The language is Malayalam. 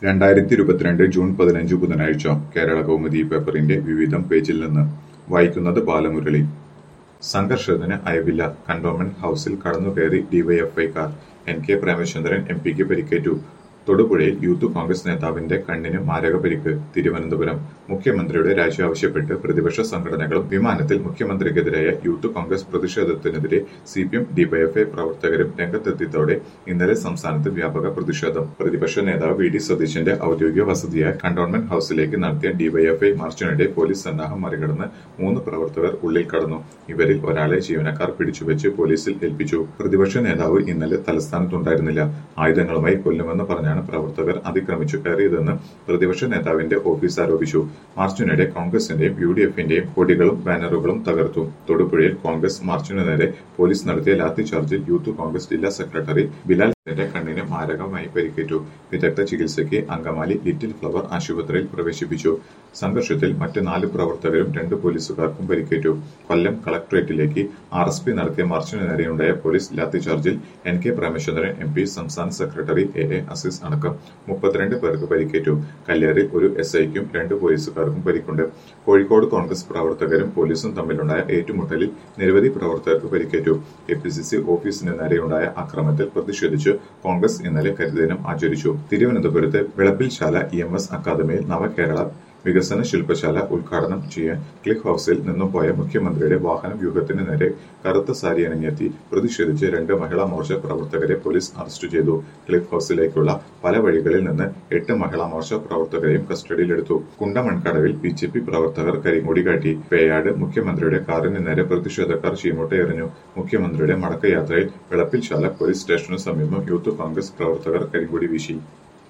രണ്ടായിരത്തി ഇരുപത്തിരണ്ട് ജൂൺ പതിനഞ്ച് ബുധനാഴ്ച കേരള കൗമുദി പേപ്പറിന്റെ വിവിധം പേജിൽ നിന്ന് വായിക്കുന്നത് ബാലമുരളി സംഘർഷത്തിന് അയവില്ല കന്റോൺമെന്റ് ഹൌസിൽ കടന്നുകയറി ഡിവൈഎഫ്ഐക്കാർ എൻ കെ പ്രേമചന്ദ്രൻ എം പിക്ക് പരിക്കേറ്റു തൊടുപുഴയിൽ യൂത്ത് കോൺഗ്രസ് നേതാവിന്റെ കണ്ണിന് മാരക പരിക്ക് തിരുവനന്തപുരം മുഖ്യമന്ത്രിയുടെ രാജി ആവശ്യപ്പെട്ട് പ്രതിപക്ഷ സംഘടനകളും വിമാനത്തിൽ മുഖ്യമന്ത്രിക്കെതിരായ യൂത്ത് കോൺഗ്രസ് പ്രതിഷേധത്തിനെതിരെ സി പി എം ഡിവൈഎഫ്ഐ പ്രവർത്തകരും രംഗത്തെത്തിയതോടെ ഇന്നലെ സംസ്ഥാനത്ത് വ്യാപക പ്രതിഷേധം പ്രതിപക്ഷ നേതാവ് വി ഡി സതീശന്റെ ഔദ്യോഗിക വസതിയായ കന്റോൺമെന്റ് ഹൌസിലേക്ക് നടത്തിയ ഡിവൈഎഫ്ഐ മാർച്ചിനിടെ പോലീസ് സന്നാഹം മറികടന്ന് മൂന്ന് പ്രവർത്തകർ ഉള്ളിൽ കടന്നു ഇവരിൽ ഒരാളെ ജീവനക്കാർ പിടിച്ചുവെച്ച് പോലീസിൽ ഏൽപ്പിച്ചു പ്രതിപക്ഷ നേതാവ് ഇന്നലെ തലസ്ഥാനത്തുണ്ടായിരുന്നില്ല ആയുധങ്ങളുമായി കൊല്ലുമെന്ന് പറഞ്ഞാണ് പ്രവർത്തകർ അതിക്രമിച്ചു കയറിയതെന്ന് പ്രതിപക്ഷ നേതാവിന്റെ ഓഫീസ് ആരോപിച്ചു മാർച്ചിനിടെ കോൺഗ്രസിന്റെയും യു ഡി എഫിന്റെയും കൊടികളും ബാനറുകളും തകർത്തു തൊടുപുഴയിൽ കോൺഗ്രസ് മാർച്ചിനു നേരെ പോലീസ് നടത്തിയ ലാത്തിചാർജിൽ യൂത്ത് കോൺഗ്രസ് ജില്ലാ സെക്രട്ടറി ബിലാൽ ന്റെ കണ്ണിന് മാരകമായി പരിക്കേറ്റു വിദഗ്ധ ചികിത്സയ്ക്ക് അങ്കമാലി ലിറ്റിൽ ഫ്ലവർ ആശുപത്രിയിൽ പ്രവേശിപ്പിച്ചു സംഘർഷത്തിൽ മറ്റ് നാല് പ്രവർത്തകരും രണ്ട് പോലീസുകാർക്കും പരിക്കേറ്റു കൊല്ലം കളക്ടറേറ്റിലേക്ക് ആർ എസ് പി നടത്തിയ മാർച്ചിന് നേരെയുണ്ടായ പോലീസ് ലാത്തിചാർജിൽ N K Premachandran M P സംസ്ഥാന സെക്രട്ടറി എ എ അസീസ് അടക്കം മുപ്പത്തിരണ്ട് പേർക്ക് പരിക്കേറ്റു കല്ലേറിൽ ഒരു എസ് ഐക്കും രണ്ട് പോലീസുകാർക്കും പരിക്കുണ്ട് കോഴിക്കോട് കോൺഗ്രസ് പ്രവർത്തകരും പോലീസും തമ്മിലുണ്ടായ ഏറ്റുമുട്ടലിൽ നിരവധി പ്രവർത്തകർക്ക് പരിക്കേറ്റു കെ പി സി സി ഓഫീസിന് നേരെയുണ്ടായ അക്രമത്തിൽ പ്രതിഷേധിച്ച് കോൺഗ്രസ് ഇന്നലെ കരിദിനം ആചരിച്ചു തിരുവനന്തപുരത്ത് വിളപ്പിൽശാല ഇ എം എസ് അക്കാദമിയിൽ നവകേരള വികസന ശില്പശാല ഉദ്ഘാടനം ചെയ്യാൻ ക്ലിഫ് ഹൌസിൽ നിന്നും പോയ മുഖ്യമന്ത്രിയുടെ വാഹന വ്യൂഹത്തിന് നേരെ കറുത്ത സാരി അണിഞ്ഞെത്തി പ്രതിഷേധിച്ച് രണ്ട് മഹിളാ മോർച്ച പ്രവർത്തകരെ പോലീസ് അറസ്റ്റ് ചെയ്തു ക്ലിഫ് ഹൌസിലേക്കുള്ള പല വഴികളിൽ നിന്ന് എട്ട് മഹിളാ മോർച്ച പ്രവർത്തകരെയും കസ്റ്റഡിയിലെടുത്തു കുണ്ടമൺകടവിൽ ബി ജെ പി പ്രവർത്തകർ കരിങ്കൊടി കാട്ടി പേയാട് മുഖ്യമന്ത്രിയുടെ കാറിന് നേരെ പ്രതിഷേധക്കാർ ചീമോട്ടയെറിഞ്ഞു മുഖ്യമന്ത്രിയുടെ മടക്കയാത്രയിൽ വിളപ്പിൽശാല പോലീസ് സ്റ്റേഷനു സമീപം യൂത്ത് കോൺഗ്രസ് പ്രവർത്തകർ കരിങ്കൊടി വീശി